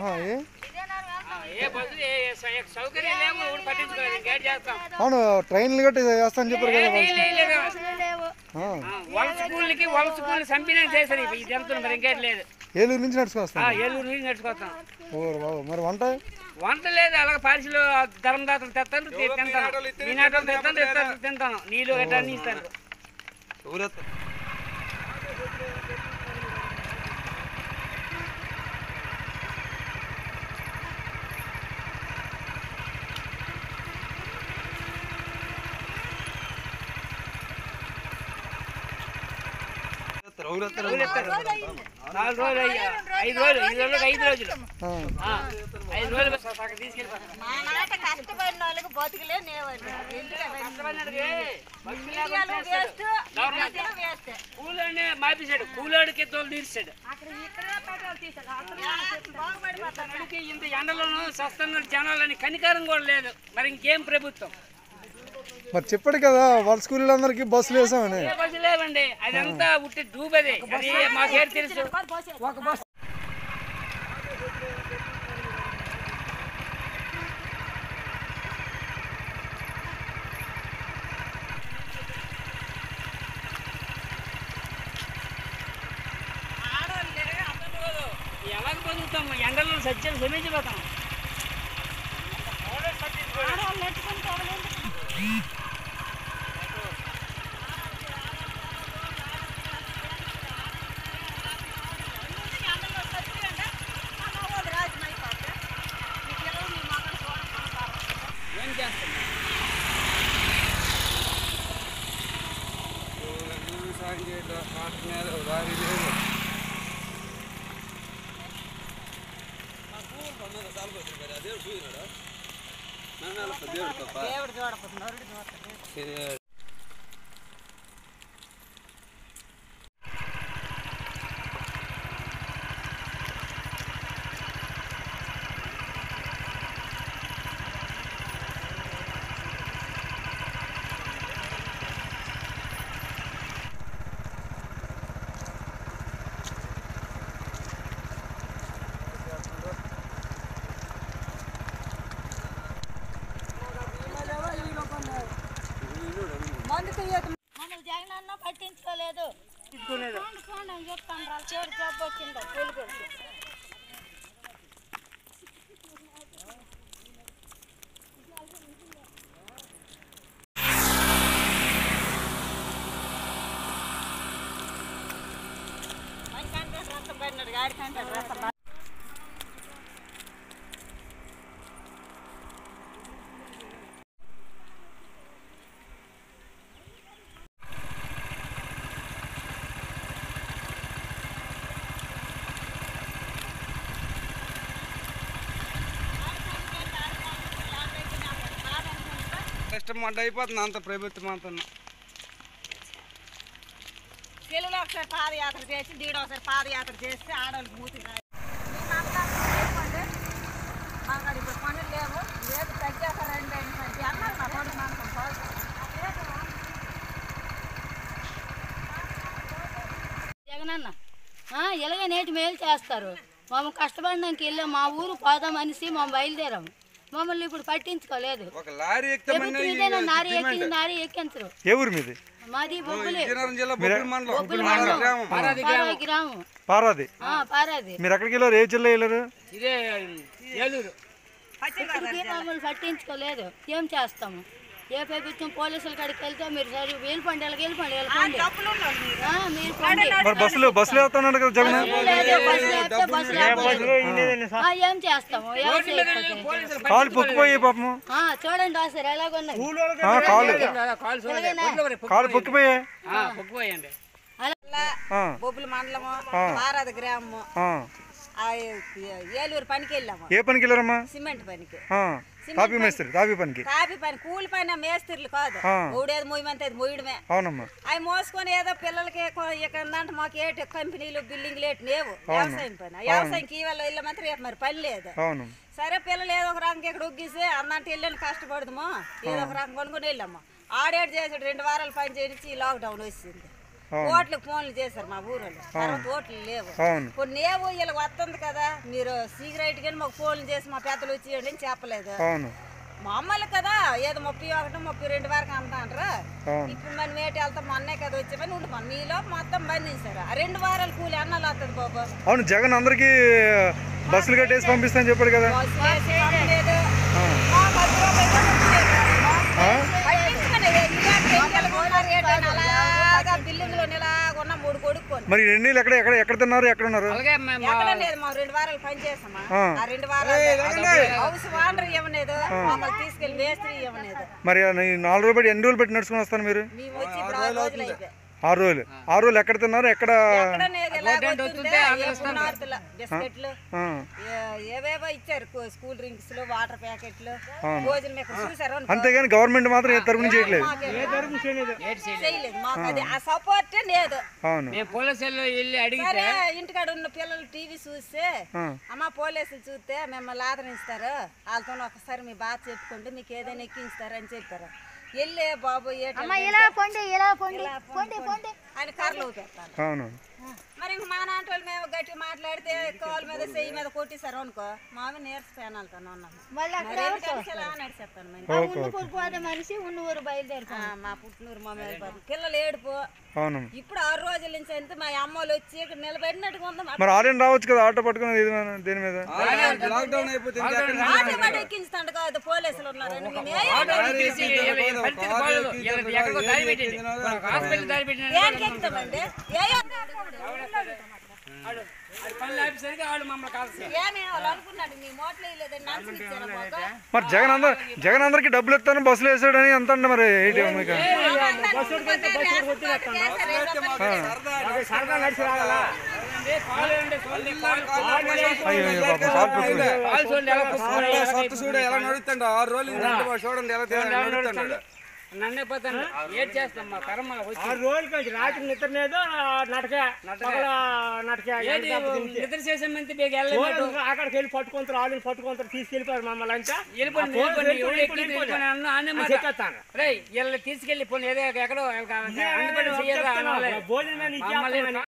ఆహా, ఏ ఏ బస్సు ఏ ఏ సౌ- ఏ సౌకర్యం లేవు ఊరు పట్టించుకోలేదు ఇంకేం చేస్తాం అవును ట్రైన్లు గట్టి వేస్తా అని చెప్పారు కదా ఏమీ లేదు. ఆ, ఆ, వలస స్కూల్కి వలస స్కూల్ సంపినా చేశారు ఇప్పుడు ఇది వెళ్తున్నాం మరి ఇంకేం లేదు ఏలూరు నుంచి నడుచుకొని ఆ, వస్తాను ఏలూరు నుంచి నడుచుకొస్తాం ఓ బాబు మరి వంట వంట లేదు అలాగే పార్సిలు ధర్మదాతలు తెస్తాను తి- తింటాను మీ నాటలు తెస్తాను తెస్తాను తింటాను నీళ్ళు గట్రా అన్ని ఇస్తాను ఊరు ఎత్తారు. నాలుగు రోజులు అయ్యా ఐదు రోజులు ఐదు రోజులకు ఐదు రోజులు ఆ, ఆ, ఐదు రోజులు బస్ అక్కడ తీసుకెళ్ళిపోతాం మా నాట కష్టపడిన వాళ్ళకి బతుకులే నేవాళ్ళు కష్టపడినట్టుగా బస్సు ఇండియాలో లేకుండా వేస్ట్ గవర్నమెంట్ వేస్ట్ కూలోడిని మాపేశాడు కూలోడికి తోలు తీర్చాడు బాగుపడిపోతారు అందుకే ఇంత ఎండలోనూ సస్తున్న జనాలని కనికారం కూడా లేదు మరి ఇంకేం ప్రభుత్వం మరి చెప్పాడు కదా వాళ్ళ స్కూల్ అందరికి బస్సులు వేసామని ఏ బస్సు లేవండి అదంతా ఉట్టి డూబది అది మాకేం తెలుసు ఒక బస్సు ఎలాగ బతుకుతాం ఎండలో సత్యం శ్రమించిపోతాం ఏం చేస్తాం దేవుడు చూడకపోతున్నారు చూస్తారు మందు తీయక మమ్మల్ని జగన్ అన్న పట్టించుకోలేదు చూడండి, చూడండి అని చెప్తాను రా చేడు జబ్బు వచ్చిందో పెళ్లి కొడుకు మనకంటే రక్తం పడినాడు గాడికంటే రక్తం పడి- కష్టం మంట అయిపోతుంది అంత ప్రభుత్వం అంతా తెలుగులో ఒకసారి పాదయాత్ర చేసి దీడ ఒకసారి పాదయాత్ర చేస్తే ఆడవాళ్ళకి మూతి రాయి. మాకు అది ఇప్పుడు పనులు లేవు రేపు తగ్గాక రండి అని చెప్పి అన్నారు మా కొడుకు మనకు పోదు. జగనన్న ఆ, ఇలాగే నేటి మేలు చేస్తారు మమ్మల్ని కష్టపడడానికి వెళ్ళాం మా ఊరు పోదాం అనేసి మేము బయలుదేరాము మమ్మల్ని ఇప్పుడు పట్టించుకోలేదు ఒక లారీ ఎక్కితే ప్రభుత్వం ఇదేనా నారీ ఎక్కింది నారీ ఎక్కించరు ఏ ఊరు మీది మాది బొబ్బులే విజయనగరం జిల్లా బొబ్బిలి మండలం బొబ్బులు మండలం మండలం. గ్రామం పారాది గ్రామం పారాది ఆ, పారాది మీరు ఎక్కడికి వెళ్ళారు ఏ జిల్లా వెళ్ళారు ఇదే ఏలూరు ఇప్పటికీ మమ్మల్ని పట్టించుకోలేదు ఏం చేస్తాము ఏ ప్రభుత్వం పోలీసుల కాడికి వెళ్తే మీరు సరే వెళ్ళిపోండి ఇలా వెళ్ళిపోండి వెళ్ళిపోండి ఆ, మీరు పోండి. మరి బస్సులు బస్సులు వేస్తున్నాడు కదా జగన్ లేదు, బస్సు లేకపోతే బస్సు లేకపోతే. ఆ, ఏం చేస్తాము ఏం చేయకపోతే. పోలీసులు కాలు పొక్కిపోయి పాపము ఆ, చూడండి రా సార్ ఎలాగున్నాయి ఆ, కాలు కాల్ చూడండి ఒడ్లు మరి కాలు పొక్కిపోయాయి ఆ, పొక్కుపోయండి ఆ, బొబ్బుల మండలము పారాది గ్రామము ఆ. ఆ, ఏలూరు పనికి వెళ్ళాము ఏ పనికి వెళ్ళారమ్మా సిమెంట్ పనికి ఆ, తాపీ మేస్త్రి తాపీ పనికి కాపీ పని కూలి పని మేస్త్రీలు కాదు ఆ. ఊడేది మొయ్యమంతే అది మొయ్యడమే అవునమ్మా అవి మోసుకొని ఏదో పిల్లలకి కొ- ఇక్కడ ఉందంటే మాకు ఏటి కంపెనీలు బిల్డింగ్లు ఏటి లేవు వ్యవసాయం పని ఆ వ్యవసాయంకి ఈ వల్ల వెళ్ళమంటే రేపు మరి పని లేదు అవును సరే పిల్లలు ఏదో ఒక రంగం ఇక్కడ ఉగ్గిసి అన్నంటే వెళ్ళని కష్టపడదాము ఏదో ఒక రంగం కొనుక్కొని వెళ్ళాము ఆడేడు చేసాడు రెండు వారాలు పని చేయించి లాక్డౌన్ వచ్చింది ఓట్లకు ఫోన్లు చేశారు మా ఊరోళ్ళు తర్వాత ఓట్లు లేవు అవును కొన్ని లేవు ఇలా వస్తుంది కదా మీరు సీక్రెట్ గా మాకు ఫోన్లు చేసి మా పెద్దలు వచ్చి ఇవ్వండి అని చెప్పలేదు అవును మామూలు కదా ఏదో ముప్పై ఒకటి ముప్పై రెండు వరకు అంటాండ్రా అవును ఇప్పుడు మనం ఏంటి వెళ్తాం మొన్నే కదా వచ్చామని ఉండి మన నీలో మొత్తం బంధించారు ఆ రెండు వారాలు కూలి అన్నాలు వస్తుంది బాబు అవును జగన్ అందరికి బస్సులు కట్టేసి పంపిస్తాను చెప్పాడు కదా బస్సు వేసి పంపలేదు. ఆ. మా పది రూపాయలు కూడా ఇచ్చేది. ఆ? పట్టించుకునే ఇలా పెంకలు ఉన్నారు ఏంటని అలాగా బిల్డింగ్లో ఇలాగ ఉన్న మూడు కొడుక్కొని మరి ఎన్ని ఎక్కడ ఎక్కడ ఎక్కడ తిన్నారు ఎక్కడ ఉన్నారు అలాగే మేము ఎక్కడ లేదు మా రెండు వారాలు పని చేసామా ఆ. ఆ రెండు వారాలు హౌస్ వాండర్ ఇవ్వలేదు మమ్మల్ని తీసుకెళ్లి మేస్త్రి ఇవ్వలేదు మరి ఈ నాలుగు రోజులు బట్టి ఎన్ని రోజులు పెట్టి నడుచుకుని వస్తాను మీరు మేము వచ్చి ఇప్పుడు ఆరు రోజులు అయిపోయి ఆరు రోజులు ఆరు రోజులు ఎక్కడ తిన్నారు ఎక్కడ ఎక్కడ లేదు ఇలాగ వస్తుంటే ఏ నార్తుల బిస్కెట్లు ఆ, ఏ- ఏవేవో ఇచ్చారు కూ- స్కూల్ డ్రింక్స్ లో వాటర్ ప్యాకెట్లు భోజనం ఇక్కడ చూసారు అనుకో. అంతేగాని గవర్నమెంట్ మాత్రం ఏ తరపు నుంచి చేయట్లేదు మాకే చేయలేదు మాకు అది ఆ సపోర్ట్ లేదు అవును మేము పోలీసులు వెళ్ళి అడిగితే సరే ఇంటికాడ ఉన్న పిల్లలు టీవీ చూస్తే ఆ. అమ్మ పోలీసులు చూస్తే మిమ్మల్ని ఆదరిస్తారు వాళ్ళతో ఒకసారి మీ బాధ చెప్పుకుంటే మీకు ఏదైనా ఎక్కిస్తారు అని చెప్పారు వెళ్ళే బాబు ఏట అమ్మ ఇలా పొండి ఇలా పొండి పొండి పొండి ఆయన కర్రలు పెట్టాలి అవును మరి ఇంక మా నాన్న వాళ్ళు మేము గట్టి మాట్లాడితే కాలు మీద చెయ్యి మీద కొట్టేశారు అనుకో మావి నీరసపోయాను ఉన్నాము మళ్ళీ మరి ఎందుకంటే ఇలా నడిచేస్తాను మేము ఆ ఉన్న ఊరు పోతే మనిషి ఉన్న ఊరు బయలుదేరుకో ఆ, మా పుట్టినూరు మా మీద పడి. పిల్లలు ఏడుపు అవును ఇప్పుడు ఆరు రోజుల నుంచి అంతే మా అమ్మోళ్ళు వచ్చి ఇక్కడ నిలబడినట్టుగా ఉంది మా మరి ఆర్యన్ రావచ్చు కదా ఆటో పట్టుకుని ఇది మన- దీని మీద లాక్డౌన్ అయిపోతే ఇంకెక్కడ ఆటో పడి ఎక్కించుతాడు కాదు పోలీసులు ఉన్నారని మేము ఏ ఆటో తీసి వీళ్ళ పరిస్థితి బాగోదు. వీళ్ళకి ఎక్కడికో దారి పెట్టింది హాస్పిటల్ దారి పెట్టిన ఏడికి ఎక్కుతామండి ఏ ఆటో? పనులు ఆపేసరికి వాళ్ళు మమ్మల్ని కాల్సి ఏమి వాళ్ళు అనుకున్నాడు మీ మోట్లో లేదండి నంచులు ఇచ్చారు మాకు మరి జగన్ అందరు జగన్ అందరికి డబ్బులు ఇస్తాను బస్సులు వేసాడని ఎంత అండి మరి ఏంటి మీకు పాలు ఉండే చూడండి పాలు అయ్యో అయ్యో పాపం కాలు పెట్టుకుని పాలు చూడండి ఎలా పుస్తకాలు సత్తు చూడు ఎలా నడుస్తాడు ఆరు రోజులు నుంచి ఇంటి వాడు చూడండి ఎలా ఎలా నడుస్తాడు నడుస్తాడు? నన్నే పోతాను ఏడ్ చేస్తాం మా కర్మ వచ్చి ఆరు రోజులకి వచ్చి రాత్రి నిద్ర లేదు నటక పగల నటక ఏది నిద్ర చేసే మంది బేగ వెళ్ళలేదు అక్కడికి వెళ్ళి పట్టుకుంటారు ఆడిని పట్టుకుంటారు తీసుకెళ్ళిపోయారు మమ్మల్ని అంతా వెళ్ళిపోండి ఆ ఫోన్ వెళ్ళిపోండి ఎవరు వెళ్ళిపోండి, ఎక్కి వెళ్ళిపోండి. వెళ్ళిపోండి అన్న అన్నే మాట చెప్పేస్తాను రేయ్ వీళ్ళని తీసుకెళ్ళి పోనీ ఏదో ఎక్కడో అందుబాటు చేయరా భోజనం మమ్మల్ని